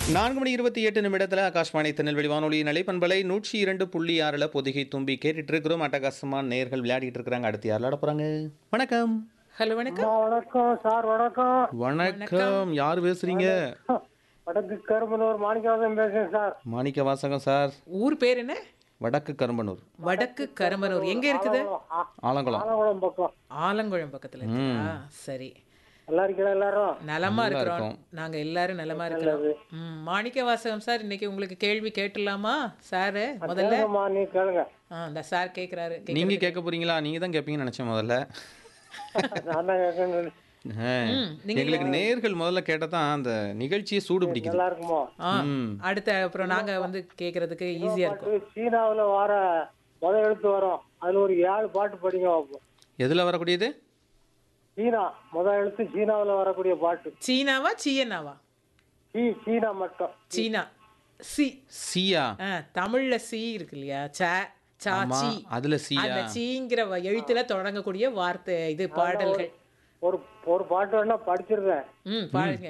நான்கு மணி இருபத்தி எட்டு நிமிடத்தில் ஆகாஷ்வாணி திருநெல்வேலி வானொலி நிலைப்பண்பலை நூற்றி இரண்டு புள்ளி ஆறில் பொதிகை தும்பி கேட்டுட்டு இருக்கிறோம் அட்டகாசமாக நேர்கள் விளையாடிட்டு இருக்கிறாங்க அடுத்து யார் விளையாட போகிறாங்க வணக்கம் ஹலோ வணக்கம் வணக்கம் சார் வணக்கம் வணக்கம் யார் பேசுறீங்க வடக்கு கரும்பனூர் மாணிக்கவாசன் பேசுறேன் சார் மாணிக்க வாசகம் சார் ஊர் பேர் என்ன வடக்கு கரும்பனூர் வடக்கு கரும்பனூர் எங்க இருக்குது ஆ- ஆலங்குளம் ஆலங்குளம் பக்கம் ஆலங்குளம் பக்கத்துல இருக்கா சரி நல்லா இருக்கீங்களா எல்லாரும் நலமா இருக்கிறோம் இருக்கோம். நாங்க எல்லாரும் நலமா இருக்கிறோம் ம், மாணிக்க வாசகம் சார் இன்னைக்கு உங்களுக்கு கேள்வி கேட்டுடலாமா சாரு முதல்ல கேளுங்கம்மா நீ கேளுங்க ஆ இந்த சார் கேக்குறாரு கேக்குறது. நீங்க கேட்க போறீங்களா நீங்க தான் கேட்பீங்கன்னு நினைச்சேன் முதல்ல நான் தான் கேட்கணும் ஆ. எங்களுக்கு நேர்கள் முதல்ல கேட்டால் தான் அந்த நிகழ்ச்சியை சூடு பிடிக்குது நல்லா இருக்குமோ ஆ ம். அடுத்த அப்புறம் நாங்க வந்து கேக்குறதுக்கு ஈஸியா இருக்கும் பாட்டு சீனாவுல வர முத எழுத்து வரும் அதுல ஒரு ஏழு பாட்டு படிங்க பார்ப்போம் எதில் வரக்கூடியது சீனா முத எழுத்து சீனாவுல வரக்கூடிய பாட்டு சீனாவா சீயனாவா சீ சீனா மட்டும் சீனா சி சியா ஆ, தமிழ்ல சி இருக்கு இல்லையா ச சா ஆமா சி அதுல சியா அந்த சீங்கிற வ- எழுத்துல தொடங்கக்கூடிய வார்த்தை இது பாடல்கள் ஒரு ஒரு பாட்டு வேணா படிச்சிருக்கேன் ம் பாருங்க